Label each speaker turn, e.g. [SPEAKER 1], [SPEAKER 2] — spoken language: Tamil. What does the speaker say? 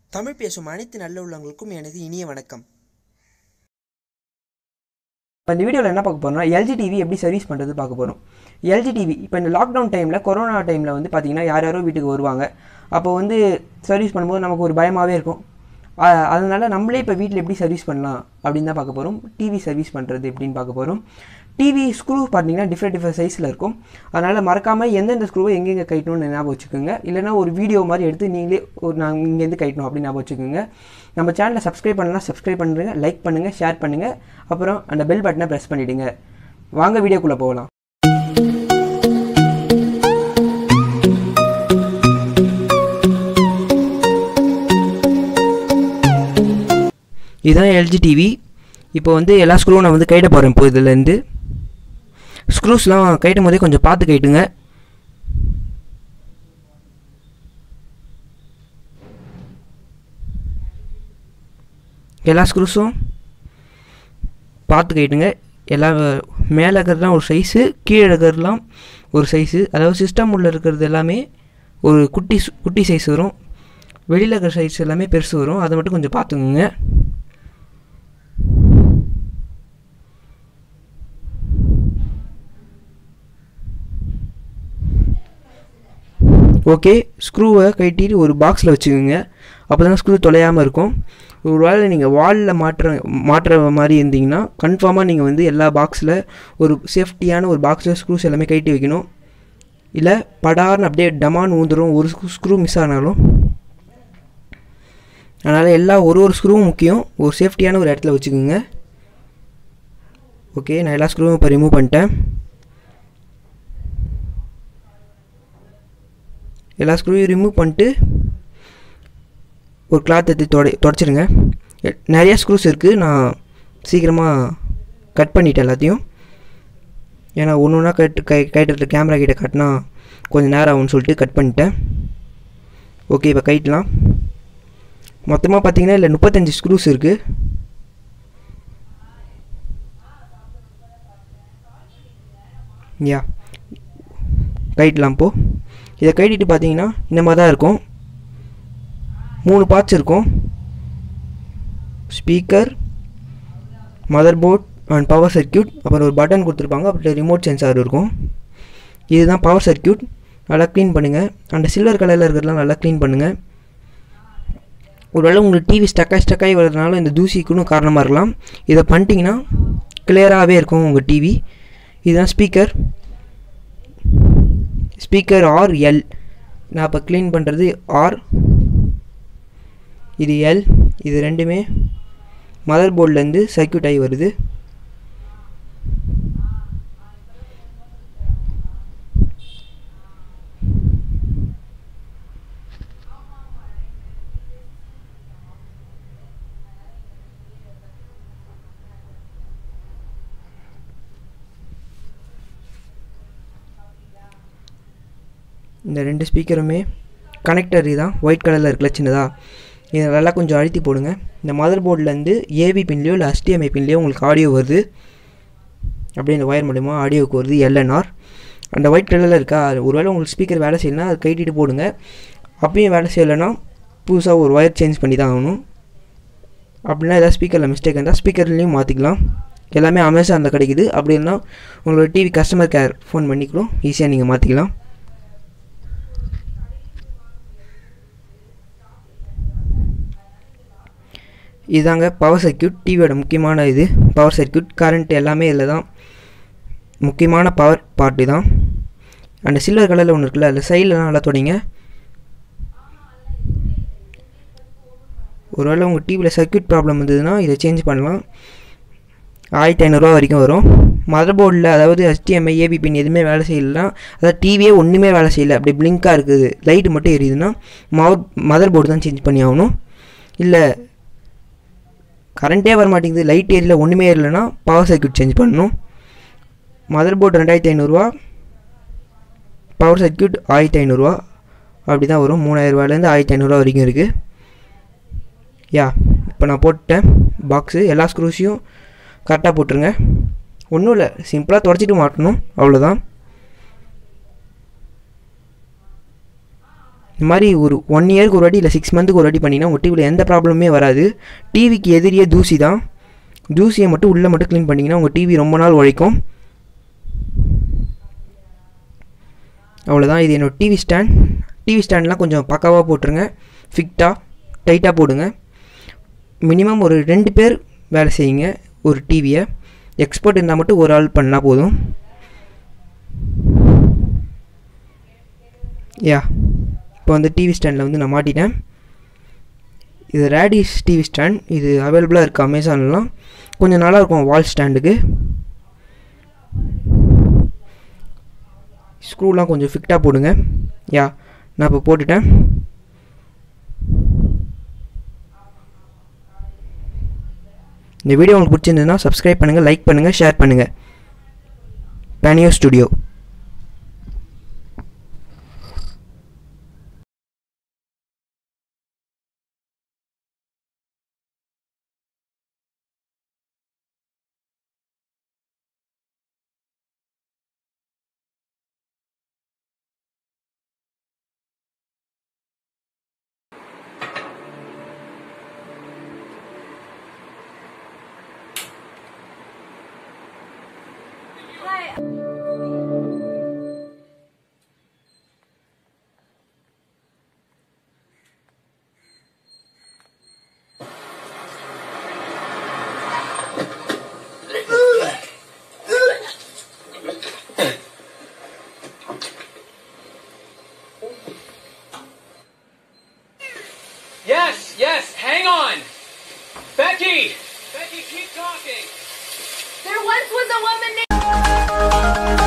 [SPEAKER 1] தமிழ் பேசும் அனைத்து நல்ல உள்ளவங்களுக்கும் எனது இனிய வணக்கம்
[SPEAKER 2] இப்போ இந்த வீடியோவில் என்ன பார்க்க போகிறோம்னா எல்ஜி டிவி எப்படி சர்வீஸ் பண்ணுறது பார்க்க போகிறோம் எல்ஜி டிவி இப்போ இந்த லாக்டவுன் டைமில் கொரோனா டைமில் வந்து பார்த்திங்கன்னா யார் யாரோ வீட்டுக்கு வருவாங்க அப்போ வந்து சர்வீஸ் பண்ணும்போது நமக்கு ஒரு பயமாகவே இருக்கும் அ- அதனால நம்மளே இப்போ வீட்டில் எப்படி சர்வீஸ் பண்ணலாம் அப்படின்னு தான் பார்க்க போகிறோம் டிவி சர்வீஸ் பண்ணுறது எப்படின்னு பார்க்க போகிறோம் டிவி ஸ்க்ரூ பார்த்தீங்கன்னா டிஃப்ரெண்ட் டிஃப்ரெண்ட் சைஸில் இருக்கும் அதனால் மறக்காமல் எந்தெந்த ஸ்க்ரூவை எங்கெங்கே கட்டணும்னு ஞாபகம் வச்சுக்கோங்க இல்லைனா ஒரு வீடியோ மாதிரி எடுத்து நீங்களே ஒரு நான் இங்கேருந்து கட்டணும் அப்படின்னு ஞாபகம் வச்சுக்கோங்க நம்ம சேனலை சப்ஸ்கிரைப் பண்ணலாம் சப்ஸ்கிரைப் பண்ணுங்க லைக் பண்ணுங்கள் ஷேர் பண்ணுங்கள் அப்புறம் அந்த பெல் பட்டனை ப்ரெஸ் பண்ணிவிடுங்க வாங்க வீடியோக்குள்ளே போகலாம் இதுதான் எல்ஜி டிவி இப்போ வந்து எல்லா ஸ்க்ரூவும் நான் வந்து கைட்ட போகிறேன் இப்போ இதுலேருந்து ஸ்க்ரூஸ்லாம் கைட்டும் போதே கொஞ்சம் பார்த்து கைட்டுங்க எல்லா ஸ்க்ரூஸும் பார்த்து கைட்டுங்க எல்லா மேலே இருக்கிறதுலாம் ஒரு சைஸு கீழே இருக்கிறதுலாம் ஒரு சைஸு அதாவது சிஸ்டம் உள்ள இருக்கிறது எல்லாமே ஒரு குட்டி ஸ்- குட்டி சைஸ் வரும் வெளியில் இருக்கிற சைஸ் எல்லாமே பெருசு வரும் அதை மட்டும் கொஞ்சம் பார்த்துக்குங்க ஓகே ஸ்க்ரூவை கட்டிட்டு ஒரு பாக்ஸில் வச்சுக்கோங்க அப்போ தான் ஸ்க்ரூ தொலையாமல் இருக்கும் ஒரு வேளை நீங்கள் வாலில் மாட்டுற மாட்டுற மாதிரி இருந்தீங்கன்னா கன்ஃபார்மாக நீங்கள் வந்து எல்லா பாக்ஸில் ஒரு சேஃப்டியான ஒரு பாக்ஸில் ஸ்க்ரூஸ் எல்லாமே கட்டி வைக்கணும் இல்லை படார்னு அப்படியே டமான் ஊந்துரும் ஒரு ஸ்க்ரூ மிஸ் ஆனாலும் அதனால் எல்லா ஒரு ஒரு ஸ்க்ரூவும் முக்கியம் ஒரு சேஃப்டியான ஒரு இடத்துல வச்சுக்கோங்க ஓகே நான் எல்லா ஸ்க்ரூவும் இப்போ ரிமூவ் பண்ணிட்டேன் எல்லா ஸ்க்ரூவையும் ரிமூவ் பண்ணிட்டு ஒரு கிளாத் எடுத்து தொடை தொடச்சிருங்க எ- நிறைய ஸ்க்ரூஸ் இருக்குது நான் சீக்கிரமாக கட் பண்ணிட்டேன் எல்லாத்தையும் ஏன்னா ஒன்று ஒன்றா கட்டு கை கைட்டு கேமரா கிட்ட கட்டினா கொஞ்சம் நேரம் ஆகும்னு சொல்லிட்டு கட் பண்ணிட்டேன் ஓகே இப்போ கைட்டலாம் மொத்தமாக பார்த்தீங்கன்னா இல்லை முப்பத்தஞ்சு ஸ்க்ரூஸ் இருக்குது யா கைட்டலாம் இப்போ இதை கைட்டிட்டு பார்த்தீங்கன்னா இந்த மாதிரி தான் இருக்கும் மூணு பார்ட்ஸ் இருக்கும் speaker mother board and power circuit அப்புறம் ஒரு பட்டன் கொடுத்துருப்பாங்க அப்புறம் ரிமோட் சென்சார் இருக்கும் இதுதான் பவர் சர்க்யூட் நல்லா க்ளீன் பண்ணுங்கள் அந்த சில்வர் கலரில் இருக்கிறதுலாம் நல்லா க்ளீன் பண்ணுங்கள் ஒருவேளை உங்களுக்கு டிவி ஸ்டக்காகி ஸ்டக்காகி வர்றதுனால இந்த தூசிக்குன்னு காரணமாக இருக்கலாம் இதை பண்ணிட்டீங்கன்னா கிளியராகவே இருக்கும் உங்கள் டிவி இதுதான் ஸ்பீக்கர் ஸ்பீக்கர் ஆர் எல் நான் இப்போ க்ளீன் பண்ணுறது ஆர் இது எல் இது ரெண்டுமே மதர் போர்ட்லேருந்து சர்க்யூட் ஆகி வருது இந்த ரெண்டு ஸ்பீக்கருமே கனெக்டர் தான் ஒயிட் கலரில் இருக்குல்ல சின்னதா இதை நல்லா கொஞ்சம் அழுத்தி போடுங்க இந்த மதர் போர்ட்லேருந்து ஏவி பின்லேயோ இல்லை HDMI பின்லேயோ உங்களுக்கு ஆடியோ வருது அப்படியே இந்த ஒயர் மூலிமா ஆடியோவுக்கு வருது எல்என்ஆர் அந்த ஒயிட் கலரில் இருக்கா அது ஒருவேளை உங்களுக்கு ஸ்பீக்கர் வேலை செய்யலைன்னா அது கைட்டிட்டு போடுங்க அப்பயும் வேலை செய்யலைன்னா புதுசாக ஒரு ஒயர் சேஞ்ச் பண்ணி தான் ஆகணும் அப்படின்னா ஏதாவது ஸ்பீக்கரில் மிஸ்டேக் இருந்தால் ஸ்பீக்கர்லேயும் மாற்றிக்கலாம் எல்லாமே அமேசானில் கிடைக்குது அப்படி இல்லைன்னா உங்களோட டிவி கஸ்டமர் கேர் ஃபோன் பண்ணிக்கூடும் ஈஸியாக நீங்கள் மாற்றிக்கலாம் இதாங்க பவர் சர்க்யூட் டிவியோட முக்கியமான இது பவர் சர்க்யூட் கரண்ட் எல்லாமே இதில் தான் முக்கியமான பவர் பார்ட்டு தான் அந்த சில்வர் கலரில் ஒன்று இருக்குல்ல அதில் சைடில் நல்லா தொடங்க ஒருவேளை உங்கள் டிவியில் சர்க்யூட் ப்ராப்ளம் இருந்ததுன்னா இதை சேஞ்ச் பண்ணலாம் ஆயிரத்தி ஐநூறுரூவா வரைக்கும் வரும் மதர் போர்டில் அதாவது HDMI ஏபி பின் எதுவுமே வேலை செய்யலைன்னா அதாவது டிவியே ஒன்றுமே வேலை செய்யலை அப்படி பிளிங்காக இருக்குது லைட்டு மட்டும் எரியுதுன்னா மவர் மதர் போர்டு தான் சேஞ்ச் பண்ணி ஆகணும் இல்லை கரண்ட்டே வர மாட்டேங்குது லைட் ஏரியல ஒன்றுமே ஏறலைன்னா பவர் சர்க்யூட் சேஞ்ச் பண்ணணும் மதர் போர்டு ரெண்டாயிரத்தி ஐநூறுரூவா பவர் சர்க்யூட் ஆயிரத்தி ஐநூறுரூவா அப்படி தான் வரும் மூணாயிரரூவாலேருந்து ஆயிரத்தி ஐநூறுரூவா வரைக்கும் இருக்குது யா இப்போ நான் போட்டேன் பாக்ஸு எல்லா ஸ்க்ரூஸையும் கரெக்டாக போட்டுருங்க ஒன்றும் இல்லை சிம்பிளாக தொடச்சிட்டு மாட்டணும் அவ்வளோதான் இந்த மாதிரி ஒரு ஒன் இயருக்கு ஒரு வாட்டி இல்லை சிக்ஸ் மந்த்துக்கு ஒரு வாட்டி பண்ணிங்கன்னா உங்கள் டிவியில் எந்த ப்ராப்ளமே வராது டிவிக்கு எதிரியே தூசி தான் தூசியை மட்டும் உள்ளே மட்டும் க்ளீன் பண்ணிங்கன்னா உங்கள் டிவி ரொம்ப நாள் உழைக்கும் அவ்வளோதான் இது என்னோட டிவி ஸ்டாண்ட் டிவி ஸ்டாண்ட்லாம் கொஞ்சம் பக்காவாக போட்டுருங்க ஃபிக்டாக டைட்டாக போடுங்க மினிமம் ஒரு ரெண்டு பேர் வேலை செய்யுங்க ஒரு டிவியை எக்ஸ்பர்ட் இருந்தால் மட்டும் ஒரு ஆள் பண்ணால் போதும் யா இப்போ வந்து டிவி ஸ்டாண்டில் வந்து நான் மாட்டிட்டேன் இது ரேடிஸ் டிவி ஸ்டாண்ட் இது அவைலபிளாக இருக்குது அமேசான்லாம் கொஞ்சம் நல்லா இருக்கும் வால் ஸ்டாண்டுக்கு ஸ்க்ரூலாம் கொஞ்சம் ஃபிக்டாக போடுங்க யா நான் இப்போ போட்டுட்டேன் இந்த வீடியோ உங்களுக்கு பிடிச்சிருந்ததுன்னா சப்ஸ்கிரைப் பண்ணுங்கள் லைக் பண்ணுங்கள் ஷேர் பண்ணுங்கள் பேனியோ studio
[SPEAKER 3] Yes, yes, hang on. Becky! Becky, keep talking.
[SPEAKER 4] There once was a woman named.